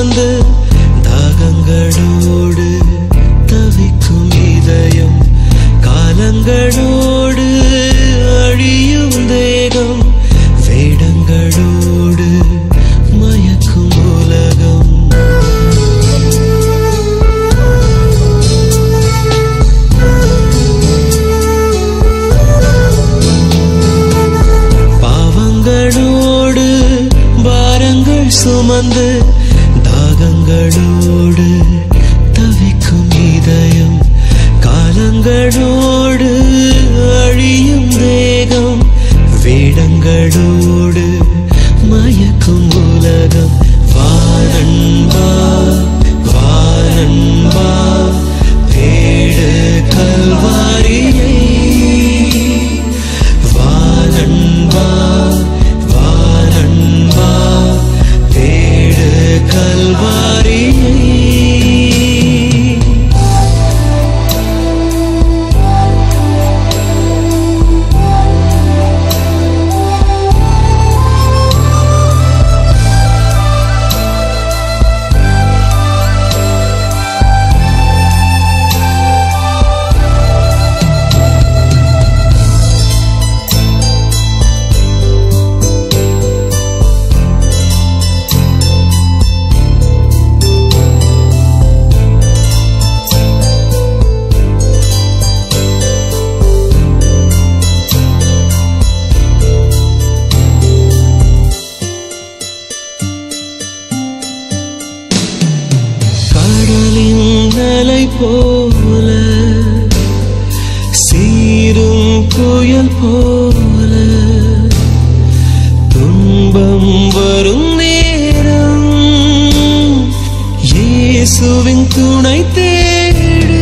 சுமந்து தாகங்களோடு தவிக்கும் இதயம் காலங்களோடு அழியும் தேகம் வேடங்களோடு மயக்கும் உலகம் பாவங்களோடு பாரங்கள் சுமந்து தாகங்களோடு தவிக்கும் இதயம் காலங்களோடு அழியும் தேகம் வேடங்களோடு மயக்கும் உலகம் வாரன்பா வாரன்பா தேடு கல்வாரியை வாரன்பா வாரன்பா தேடு கல்வாரியை கடலின் அலை போல சீரும் புயல் போல துன்பம் வரும் நேரம் இயேசுவின் துணை தேடு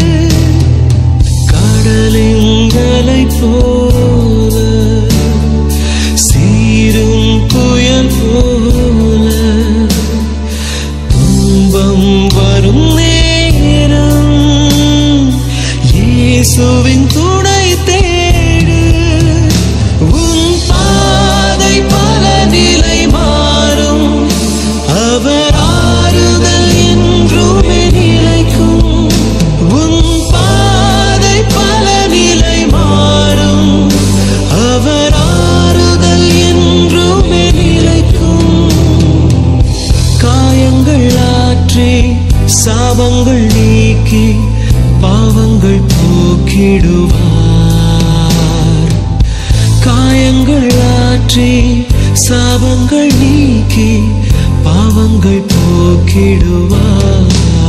கடலின் அலை போல சீரும் புயல் போல துன்பம் வரும் நேரம் இயேசுவின் துணை தேடு உன் பாதை பல நிலை மாறும் அவர் ஆறுதல் என்றுமே நிலைக்கும் உன் பாதை பல நிலை மாறும் அவர் ஆறுதல் என்றுமே நிலைக்கும் காயங்கள் ஆற்றி சாபங்கள் நீக்கி பாவங்கள் போக்கிடுவார் காயங்கள் ஆற்றி சாபங்கள் நீக்கி பாவங்கள் போக்கிடுவார்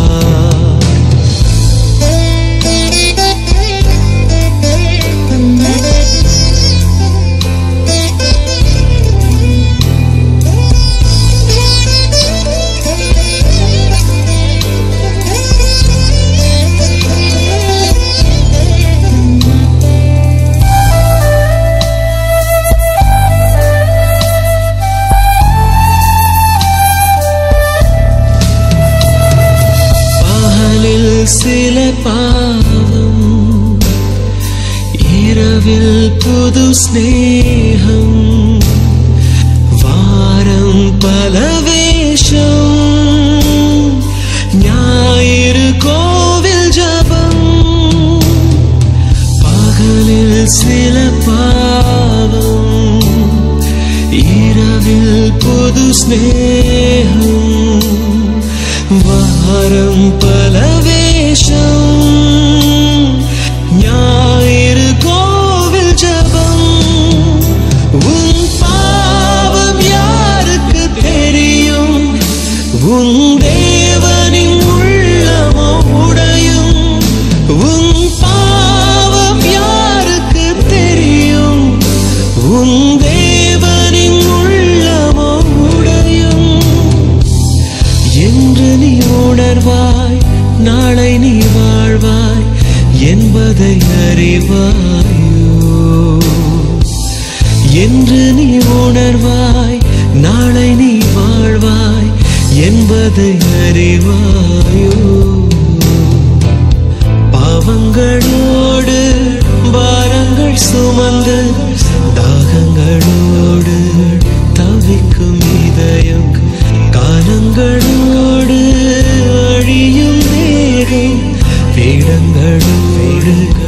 பகலில் சில பாவம் இரவில் புது ஸ்நேகம் வாரம் பல வேஷம் ஞாயிறு கோவில் ஜபம் பகலில் சில பாவம் இரவில் புது ஸ்நேகம் வாரம் பல வேஷம் ஞாயிறு கோவில் ஜபம் உன் பாவம் யாருக்கு தெரியும் உன் தேவனின் உள்ளமோ உடையும் உன் பாவம் யாருக்கு தெரியும் உன் தேவனின் உள்ளமோ உடையும் என்று நீ உணர்வாய் நாளை நீ வாழ்வாய் என்பதை அறிவாயோ என்று நீ உணர்வாய் நாளை நீ வாழ்வாய் என்பதை அறிவாயோ பாவங்களோடு பாரங்கள் சுமந்து தாகங்களோடு தவிக்கும் இதயம் காலங்களோடு வேடங்களோடு